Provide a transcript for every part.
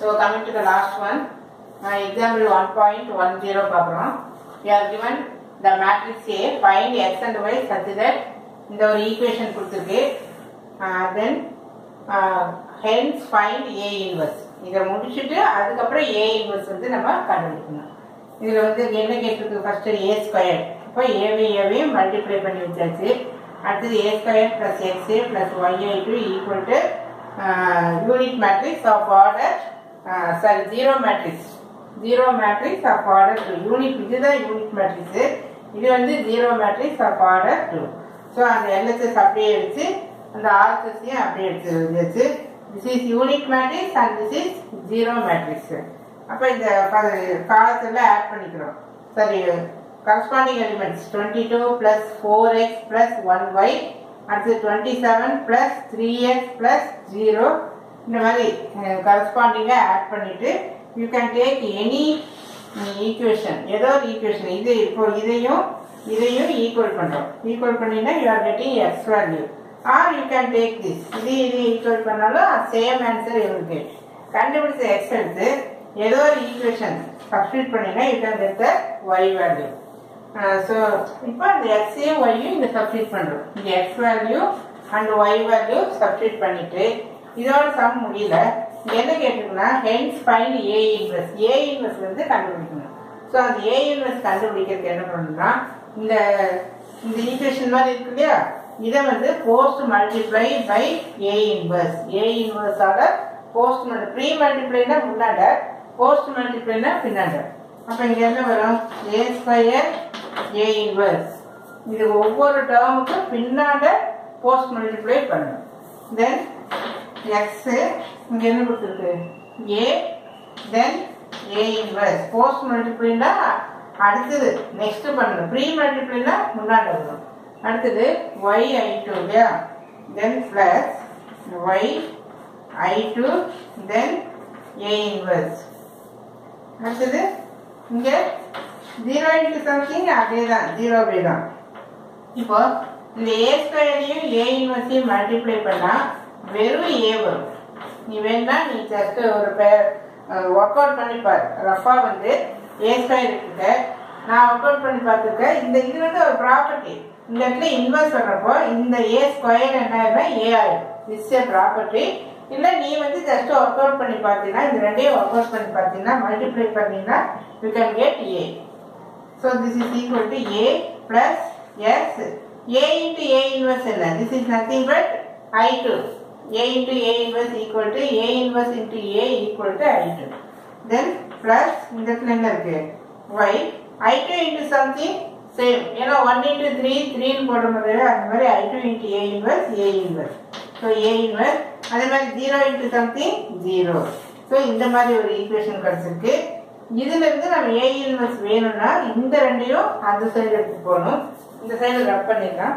So coming to the last one, uh, example 1.10 பார்க்குறோம் we are given the matrix A find x and y such that இந்த ஒரு equation கொடுத்துருக்கு தென் hence find A inverse இதை முடிச்சுட்டு அதுக்கப்புறம் A inverse வந்து நம்ம கண்டுபிடிக்கணும் இதில் வந்து என்ன கேட்டிருக்கு ஃபர்ஸ்ட் ஏ ஸ்கொயர் இப்போ ஏவி ஏவையும் மல்டிப்ளை பண்ணி வச்சாச்சு அடுத்தது A square plus X plus Y I two equal to unit matrix of order sorry zero matrix zero matrix of order two unit இதுதான் யூனிட் மேட்ரிக்ஸ் இது வந்து zero matrix of order two so அந்த LHS அப்படியே வச்சு அந்த ஆர்எஸ்எஸ்ஸையும் அப்படியே எடுத்து வச்சு this is unit matrix and this is zero matrix அப்போ இந்த காலத்தில் ஆட் பண்ணிக்கிறோம் சரி corresponding elements twenty two plus four X plus one Y அடுத்து twenty seven plus three X plus zero இந்த மாதிரி கரஸ்பாண்டிங்காக ஆட் பண்ணிட்டு you can take any equation ஏதோ ஒரு ஈக்குவேஷன் இது இப்போ இதையும் இதையும் ஈக்குவல் பண்ணுறோம் ஈக்குவல் பண்ணினா you are getting X value or you can take this இது இது ஈக்குவல் பண்ணாலும் சேம் ஆன்சர் இருக்கு கண்டுபிடிச்ச எக்ஸ் எடுத்து ஏதோ ஒரு ஈக்குவேஷன் சப்ஸ்டியூட் பண்ணினா you can get the why value so இப்போ அந்த எக்ஸையும் ஒய்யும் இங்கே சப்ஸ்டியூட் பண்ணுறோம் இந்த X value and Y value substitute பண்ணிட்டு இதோட சம் முடியல இங்க என்ன கேட்டிருக்குன்னா ஹென்ஸ் ஃபைண்ட் ஏ இன்வெஸ்ட் ஏ இன்வெஸ்ட் வந்து கண்டுபிடிக்கணும் ஸோ அந்த ஏ இன்வெஸ்ட் கண்டுபிடிக்கிறதுக்கு என்ன பண்ணணும்னா இந்த இந்த ஈக்குவேஷன் மாதிரி இருக்கு இல்லையா இதை வந்து post multiply by A inverse ஏ இன்வெர்ஸால போஸ்ட் மல்டி ப்ரீ மல்டிப்ளைனா முன்னாட போஸ்ட் மல்டிப்ளைனா பின்னாட அப்போ இங்கே என்ன வரும் ஏ ஸ்கொயர் ஏ இன்வெர்ஸ் இது ஒவ்வொரு டேர்முக்கும் பின்னாட போஸ்ட் மல்டிப்ளை பண்ணணும் தென் எக்ஸ் இங்கே என்ன கொடுத்துருக்கு ஏ தென் ஏ இன்வெர்ஸ் போஸ்ட் மல்டிப்ளைனா அடுத்தது நெக்ஸ்ட் பண்ணணும் ப்ரீ மல்டிப்ளைனா முன்னாடி வரும் அடுத்தது ஒய் ஐ டூ இல்லையா then plus Y I two then A inverse அடுத்தது இங்கே ஜீரோ இன்ட்டு சம்திங் அதே தான் ஜீரோவே தான் இப்போ இந்த ஏ ஸ்கொயரையும் ஏ இன்வெர்ஸையும் மல்டிப்ளை பண்ணால் வெறும் ஏ வரும் நீ வேணா நீ ஜஸ்ட் ஒரு பேர் ஒர்க் அவுட் பண்ணி பாரு ரஃபா வந்து ஏ ஸ்கொயர் இருக்குது நான் ஒர்க் அவுட் பண்ணி பார்த்துருக்கேன் இந்த இது வந்து ஒரு ப்ராப்பர்ட்டி இந்த இடத்துல இன்வெஸ்ட் பண்ணுறப்போ இந்த ஏ ஸ்கொயர் என்ன ஆயிடும்னா ஏ ஆயிடும் இட்ஸ் ஏ ப்ராப்பர்ட்டி இல்லை நீ வந்து ஜஸ்ட் ஒர்க் அவுட் பண்ணி பார்த்தீங்கன்னா இந்த ரெண்டையும் ஒர்க் அவுட் பண்ணி பார்த்தீங்கன்னா மல்டிப்ளை பண்ணீங்கன்னா you can get A so this is equal to A plus S A into A inverse என்ன this is nothing but I two a into a inverse equal to a inverse into a equal to i2 then plus இந்த இடத்துல என்ன இருக்கு y i2 into something same ஏன்னா 1 into 3 3 ன்னு போடுற மாதிரி அந்த மாதிரி i2 into a inverse a inverse so a inverse அதே மாதிரி 0 into something 0 so இந்த மாதிரி ஒரு ஈக்குவேஷன் கிடைச்சிருக்கு இதுல இருந்து நம்ம a inverse வேணும்னா இந்த ரெண்டையும் அந்த சைடு எடுத்து போகணும் இந்த சைடு ரப் பண்ணிடலாம்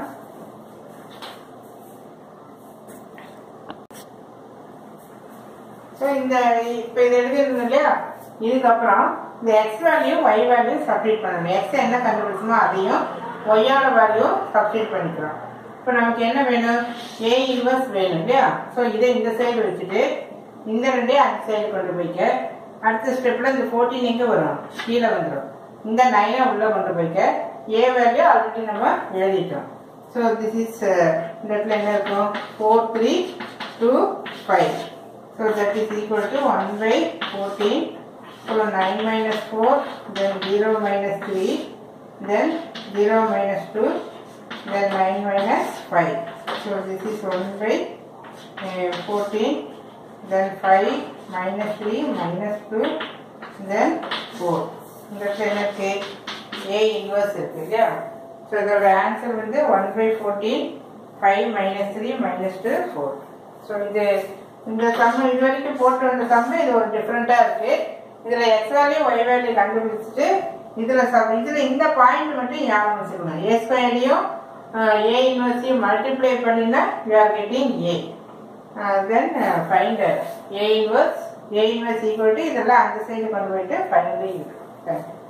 ஸோ இந்த இப்போ இது எழுதிருந்தோம் இல்லையா இதுக்கப்புறம் இந்த X value Y value substitute பண்ணணும் எக்ஸ் என்ன கண்டுபிடிச்சோமோ அதையும் ஒய்யோட வேல்யூ சப்ஸ்டியூட் பண்ணிக்கிறோம் இப்போ நமக்கு என்ன வேணும் ஏ இன்வர்ஸ் வேணும் இல்லையா ஸோ இதை இந்த சைடு வச்சுட்டு இந்த ரெண்டே அந்த சைடு கொண்டு போய்க்க அடுத்த ஸ்டெப்பில் இந்த ஃபோர்டீன் எங்கே வரும் கீழே வந்துடும் இந்த நைனை உள்ளே கொண்டு போய்க்க ஏ வேல்யூ ஆல்ரெடி நம்ம எழுதிட்டோம் ஸோ திஸ் இஸ் இந்த இடத்துல என்ன இருக்கும் four three two five So that is equal to 1 by 14. So 9 minus 4, then 0 minus 3, then 0 minus 2, then 9 minus 5. So this is 1 by uh, 14, then 5 minus 3 minus 2, then 4. இந்த எனக்கு A inverse இருக்கு இல்லையா so இதோட answer வந்து one by fourteen five minus three minus two four so இது இந்த some இது வரைக்கும் போட்டு வந்த சம் இது ஒரு டிஃப்ரெண்டா இருக்கு இதுல எக்ஸ் வேல்யூ ஒய் வேல்யூ கண்டுபிடிச்சிட்டு இதுல சம் இதுல இந்த பாயிண்ட் மட்டும் ஞாபகம் வச்சுக்கணும் ஏ ஸ்கொயரையும் ஏ இன்வர்ஸையும் மல்டிப்ளை பண்ணினா you are getting A then find A inverse A inverse equal to இதெல்லாம் அந்த சைடு கொண்டு போயிட்டு ஃபைனலி இருக்கு